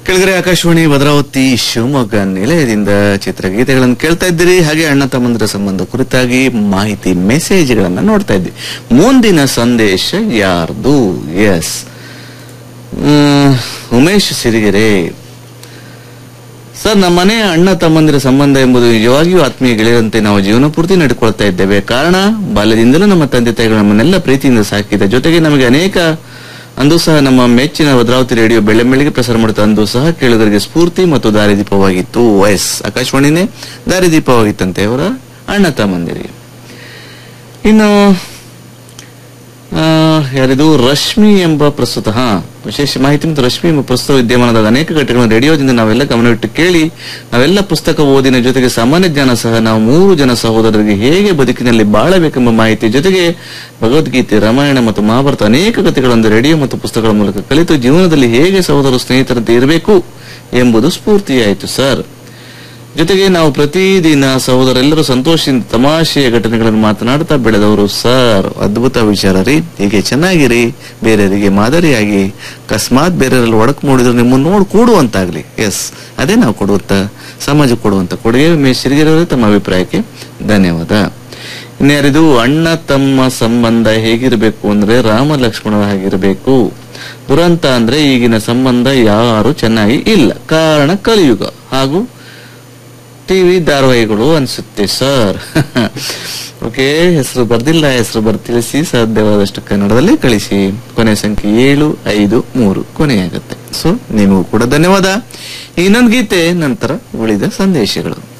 ಕೆಳಗರೆ ಆಕಾಶವಾಣಿ ಭದ್ರಾವತಿ ಶಿವಮೊಗ್ಗ ನಿಲಯದಿಂದ ಚಿತ್ರಗೀತೆಗಳನ್ನು ಕೇಳ್ತಾ ಇದ್ದೀರಿ ಹಾಗೆ ಅಣ್ಣ ತಮ್ಮಂದಿರ ಸಂಬಂಧ ಕುರಿತಾಗಿ ಮಾಹಿತಿ ಮೆಸೇಜ್ಗಳನ್ನ ನೋಡ್ತಾ ಇದ್ವಿ ಮುಂದಿನ ಸಂದೇಶ ಯಾರ್ದು ಎಸ್ ಉಮೇಶ್ ಸಿರಿಗೆರೆ ಸರ್ ನಮ್ಮ ಮನೆ ಅಣ್ಣ ತಮ್ಮಂದಿರ ಸಂಬಂಧ ಎಂಬುದು ನಿಜವಾಗಿಯೂ ಆತ್ಮೀಯ ಗೆಳೆಯರಂತೆ ನಾವು ಜೀವನ ಪೂರ್ತಿ ನಡ್ಕೊಳ್ತಾ ಇದ್ದೇವೆ ಕಾರಣ ಬಾಲ್ಯದಿಂದಲೂ ನಮ್ಮ ತಂದೆ ತಾಯಿಗಳು ನಮ್ಮನ್ನೆಲ್ಲ ಪ್ರೀತಿಯಿಂದ ಸಾಕಿದ ಜೊತೆಗೆ ನಮಗೆ ಅನೇಕ ಅಂದು ಸಹ ನಮ್ಮ ಮೆಚ್ಚಿನ ಭದ್ರಾವತಿ ರೇಡಿಯೋ ಬೆಳೆ ಬೆಳಿಗ್ಗೆ ಪ್ರಸಾರ ಮಾಡುತ್ತಾ ಅಂದು ಸಹ ಕೇಳುಗರಿಗೆ ಸ್ಫೂರ್ತಿ ಮತ್ತು ದಾರಿದೀಪವಾಗಿತ್ತು ಎಸ್ ಆಕಾಶವಾಣಿನೇ ದಾರಿದೀಪವಾಗಿತ್ತಂತೆ ಅವರ ಅಣ್ಣ ತಮ್ಮಂದಿರಿಗೆ ಇನ್ನು ಆ, ಯಾರಿದು ರಶ್ಮಿ ಎಂಬ ಪ್ರಸ್ತುತ ಹಾ ವಿಶೇಷ ಮಾಹಿತಿ ಮತ್ತು ರಶ್ಮಿ ಎಂಬ ಪ್ರಸ್ತುತ ವಿದ್ಯಮಾನದ ಅನೇಕ ಘಟಕಗಳನ್ನು ರೇಡಿಯೋದಿಂದ ನಾವೆಲ್ಲ ಗಮನವಿಟ್ಟು ಕೇಳಿ ನಾವೆಲ್ಲ ಪುಸ್ತಕ ಓದಿನ ಜೊತೆಗೆ ಸಾಮಾನ್ಯ ಜ್ಞಾನ ಸಹ ನಾವು ಮೂರು ಜನ ಸಹೋದರರಿಗೆ ಹೇಗೆ ಬದುಕಿನಲ್ಲಿ ಬಾಳಬೇಕೆಂಬ ಮಾಹಿತಿ ಜೊತೆಗೆ ಭಗವದ್ಗೀತೆ ರಾಮಾಯಣ ಮತ್ತು ಮಹಾಭಾರತ ಅನೇಕ ಕಥೆಗಳನ್ನು ರೇಡಿಯೋ ಮತ್ತು ಪುಸ್ತಕಗಳ ಮೂಲಕ ಕಲಿತು ಜೀವನದಲ್ಲಿ ಹೇಗೆ ಸಹೋದರ ಸ್ನೇಹಿತರಂತೆ ಇರಬೇಕು ಎಂಬುದು ಸ್ಫೂರ್ತಿಯಾಯಿತು ಸರ್ ಜೊತೆಗೆ ನಾವು ಪ್ರತಿದಿನ ಸಹೋದರೆಲ್ಲರೂ ಸಂತೋಷದಿಂದ ತಮಾಷೆಯ ಘಟನೆಗಳನ್ನು ಮಾತನಾಡ್ತಾ ಬೆಳೆದವರು ಸರ್ ಅದ್ಭುತ ವಿಚಾರ ರೀ ಹೀಗೆ ಚೆನ್ನಾಗಿರಿ ಬೇರೆಯವರಿಗೆ ಮಾದರಿಯಾಗಿ ಅಕಸ್ಮಾತ್ ಬೇರೆಯವರಲ್ಲಿ ಒಡಕು ಮೂಡಿದ್ರೆ ನಿಮ್ಮನ್ನು ನೋಡಿ ಕೂಡುವಂತಾಗ್ಲಿ ಎಸ್ ಅದೇ ನಾವು ಕೊಡುವಂತ ಸಮಾಜಕ್ಕೆ ಕೊಡುವಂತ ಕೊಡುಗೆ ಉಮೇಶ್ ಸಿರಿಗೆರವರು ತಮ್ಮ ಅಭಿಪ್ರಾಯಕ್ಕೆ ಧನ್ಯವಾದ ಇನ್ಯಾರಿದು ಅಣ್ಣ ತಮ್ಮ ಸಂಬಂಧ ಹೇಗಿರಬೇಕು ಅಂದ್ರೆ ರಾಮ ಲಕ್ಷ್ಮಣರ ಹಾಗಿರಬೇಕು ದುರಂತ ಅಂದ್ರೆ ಈಗಿನ ಸಂಬಂಧ ಯಾರು ಚೆನ್ನಾಗಿ ಇಲ್ಲ ಕಾರಣ ಕಲಿಯುಗ ಹಾಗೂ ಟಿವಿ ಧಾರಾವಾಹಿಗಳು ಅನ್ಸುತ್ತೆ ಸರ್ ಓಕೆ ಹೆಸರು ಬರ್ದಿಲ್ಲ ಹೆಸರು ಬರ್ ತಿಳಿಸಿ ಸಾಧ್ಯವಾದಷ್ಟು ಕನ್ನಡದಲ್ಲಿ ಕಳಿಸಿ ಕೊನೆ ಸಂಖ್ಯೆ ಏಳು ಐದು ಮೂರು ಕೊನೆಯಾಗುತ್ತೆ ಸೊ ನಿಮಗೂ ಕೂಡ ಧನ್ಯವಾದ ಇನ್ನೊಂದು ಗೀತೆ ನಂತರ ಉಳಿದ ಸಂದೇಶಗಳು